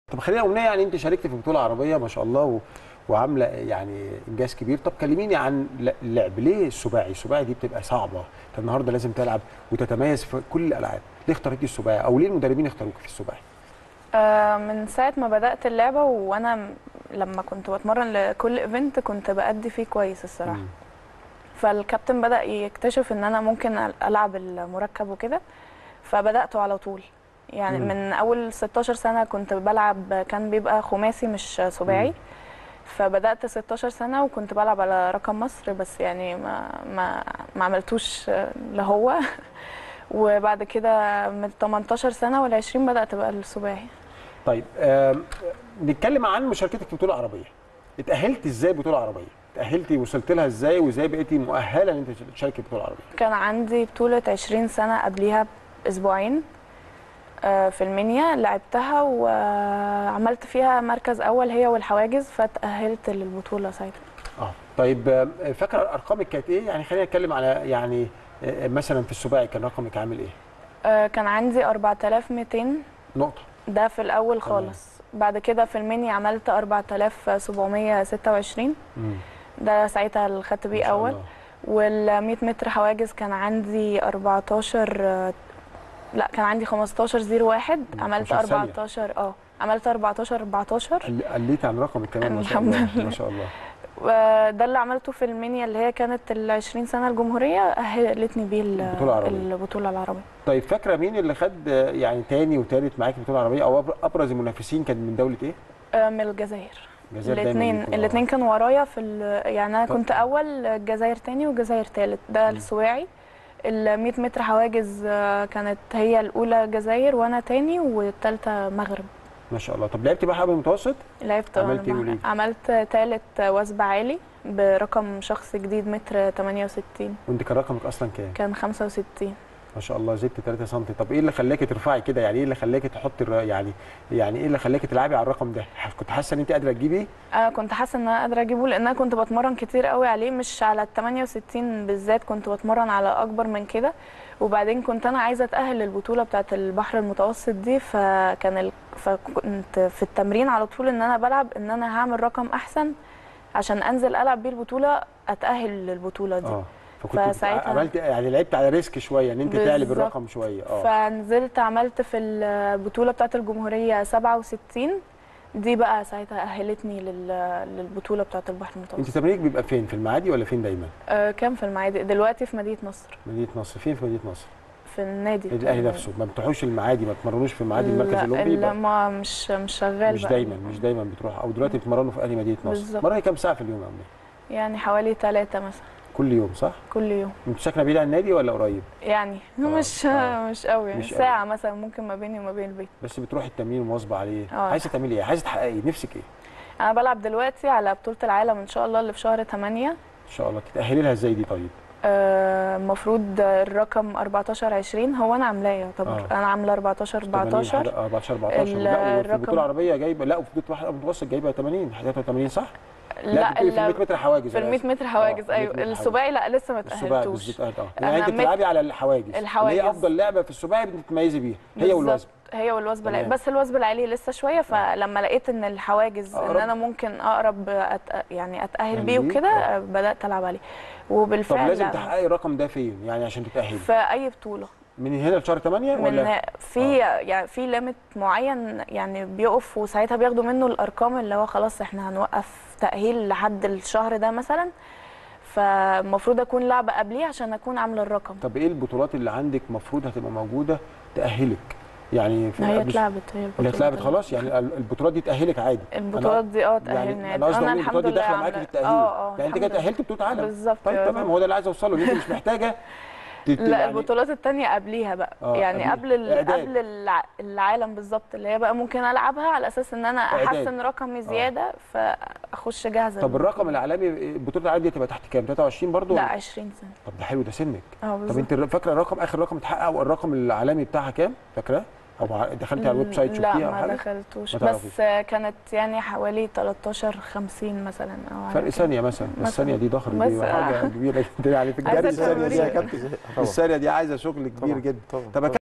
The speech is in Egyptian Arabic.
طب خلينا امنيه يعني انت شاركت في بطوله عربيه ما شاء الله و... وعامله يعني انجاز كبير طب كلميني عن ل- اللعب ليه السباعي السباعي دي بتبقى صعبه انت النهارده لازم تلعب وتتميز في كل الالعاب ليه اختاريتي السباعي او ليه المدربين اختاروك في السباعي آه، من ساعة ما بدأت اللعبة وأنا م- لما كنت بتمرن لكل ايفنت كنت بأدي فيه كويس الصراحة مم. فالكابتن بدأ يكتشف إن أنا ممكن أل- ألعب المركب وكده فبدأته على طول يعني مم. من أول 16 سنة كنت بلعب كان بيبقى خماسي مش سباعي مم. فبدأت 16 سنة وكنت بلعب على رقم مصر بس يعني ما ما ما عملتوش آه، اللي هو وبعد كده من 18 سنة وال 20 بدأت بقى السباعي طيب آم، نتكلم عن مشاركتك في بطوله عربيه اتاهلت ازاي بطوله عربيه اتاهلتي وصلت لها ازاي وازاي بقيتي مؤهله ان انت تشاركي في بطوله عربيه كان عندي بطولة 20 سنة قبليها بأسبوعين آه، في المنيا لعبتها وعملت فيها مركز أول هي والحواجز فتأهلت للبطولة ساعتها اه طيب آم، فاكره ارقامك كانت ايه يعني خلينا نتكلم على يعني آه، مثلا في السباعي كان رقمك عامل ايه آه، كان عندي 4200 نقطه ده في الأول خالص بعد كده في المنيا عملت 4726 مم. ده ساعتها اللي خدت ما بيه شاء أول الله. وال 100 متر حواجز كان عندي 14 آه، لا كان عندي 15 01 عملت 15 ثانية. 14 اه عملت 14 14 قل- قليت عن رقمك كمان ما شاء الحمد الله لله. ما شاء الله وده اللي عملته في المنيا اللي هي كانت ال 20 سنه الجمهوريه اهلتني بيه ال- البطولة العربية. البطوله العربيه طيب فاكره مين اللي خد آه، يعني تاني وتالت معاك في البطوله العربيه او أبر- ابرز المنافسين كان من دوله ايه؟ آه، من الجزائر الجزائر دايماً الاثنين بيكونوا- الاثنين كانوا ورايا في ال- يعني انا طب- كنت اول الجزائر تاني والجزائر تالت ده مم. السواعي ال 100 متر حواجز آه، كانت هي الاولى جزائر وانا تاني والثالثه مغرب ما شاء الله طب لعبتي بقى حرب المتوسط؟ لعبت عملت إيه مع- وليه؟ عملت ثالث وثب عالي برقم شخص جديد متر 68 وانت كان رقمك اصلا كام؟ كان 65 ما شاء الله زدت 3 سم طب ايه اللي خلاكي ترفعي كده يعني ايه اللي خلاكي تحطي الر- يعني يعني ايه اللي خلاكي تلعبي على الرقم ده كنت حاسه ان انت قادره تجيبيه انا كنت حاسه ان انا قادره اجيبه لان انا كنت بتمرن كتير قوي عليه مش على ال 68 بالذات كنت بتمرن على اكبر من كده وبعدين كنت انا عايزه اتاهل للبطوله بتاعه البحر المتوسط دي فكان ال... فكنت في التمرين على طول ان انا بلعب ان انا هعمل رقم احسن عشان انزل العب بيه البطوله اتاهل للبطوله دي اه فكنت بت- فساعتها- عملت يعني لعبت على ريسك شويه ان انت تعلي بالظبط. بالرقم شويه اه فنزلت عملت في البطوله بتاعه الجمهوريه 67 دي بقى ساعتها اهلتني لل... للبطوله بتاعه البحر انت المتوسط تمرينك بيبقى فين في المعادي ولا فين دايما آه كان في المعادي دلوقتي في مدينه نصر مدينه نصر فين في مدينه نصر في النادي النادي بتاع- الاهلي نفسه ما بتروحوش المعادي ما تمرنوش في المعادي المركز لا، الاولمبي لا يبقى ما مش مش شغال مش بقى. دايما مش دايما بتروح او دلوقتي بتمرنوا في اهلي مدينه نصر بالظبط. مرة كام ساعه في اليوم يا عمي يعني حوالي ثلاثة مثلا كل يوم صح كل يوم انت ساكنه بعيد عن النادي ولا قريب يعني مش آه. مش قوي يعني مش قوي. ساعة مثلا ممكن ما بيني وما بين البيت بس بتروحي التمرين مواظبه عليه اه. عايزه تعملي ايه عايزه تحققي نفسك ايه أنا بلعب دلوقتي على بطولة العالم إن شاء الله اللي في شهر 8 ان شاء الله تتاهلي لها ازاي دي طيب المفروض الرقم 14 20 هو أنا عاملاه يعتبر اه. أنا عاملة 14 14 80 14 14 ال- لا وفي الرقم- البطوله العربيه جايبه لا وفي بطوله واحد متوسط جايبه 80 83 صح؟ لا بتقولي في ال 100 ال- متر حواجز في ال 100 متر حواجز اه، 100 أيوه متر حواجز. السباعي لا لسه ما السباعي تأهلتوش بالظبط اه أنا يعني انت مت- بتلعبي على الحواجز الحواجز. اللي هي افضل لعبه في السباعي بتتميزي بيها هي بالظبط. والوزن هي والوثب العالي تمام. بس الوثب العالي لسه شويه فلما لقيت ان الحواجز ان أقرب. انا ممكن اقرب أت... يعني اتاهل تأهل بيه بيه؟ وكده آه. بدات العب عليه طب وبالفعل لازم تحققي الرقم ده فين يعني عشان تتاهلي في اي بطوله من هنا لشهر 8 من ولا في يعني في ليميت معين يعني بيقف وساعتها بياخدوا منه الارقام اللي هو خلاص احنا هنوقف تاهيل لحد الشهر ده مثلا فالمفروض اكون لعبه قبليه عشان اكون عامله الرقم طب ايه البطولات اللي عندك المفروض هتبقى موجوده تاهلك يعني في هي قبل- اتلعبت هي اللي البطولة اتلعبت دي. خلاص يعني ال- البطولات دي تاهلك عادي البطولات دي اه يعني تاهلنا انا قصدي اقول البطولات دي داخله عاملة- معاكي في التاهيل اه اه يعني انت الحمد كده لله. تاهلت بطوله عالم بالظبط طيب يا تمام هو ده اللي عايز اوصله ان انت مش محتاجه تت- لا يعني البطولات التانية قبليها بقى آه، يعني قبليها. قبل ال... إعداد. قبل الع... العالم بالظبط اللي هي بقى ممكن العبها على اساس ان انا إعداد. احسن رقمي زياده فاخش جاهزه طب الرقم العالمي البطوله العالميه دي تبقى تحت كام 23 برضو لا ولا؟ 20 سنه طب ده حلو ده سنك اه طب بالظبط انت الر- فاكره الرقم اخر رقم اتحقق او الرقم العالمي بتاعها كام فاكره او ع- دخلتي على الويب سايت لا شفتيها او ما حاجه دخلتوش ما تعرفيش. بس كانت يعني حوالي 13 50 مثلا او على فرق كده. ثانيه مثلا بس مثلا. الثانيه دي ضخم بس- دي حاجه كبيره جدا يعني في عايزة الجري الثانيه دي يا تمرين. كابتن الثانيه دي عايزه شغل كبير طبعاً، جدا طبعاً. طب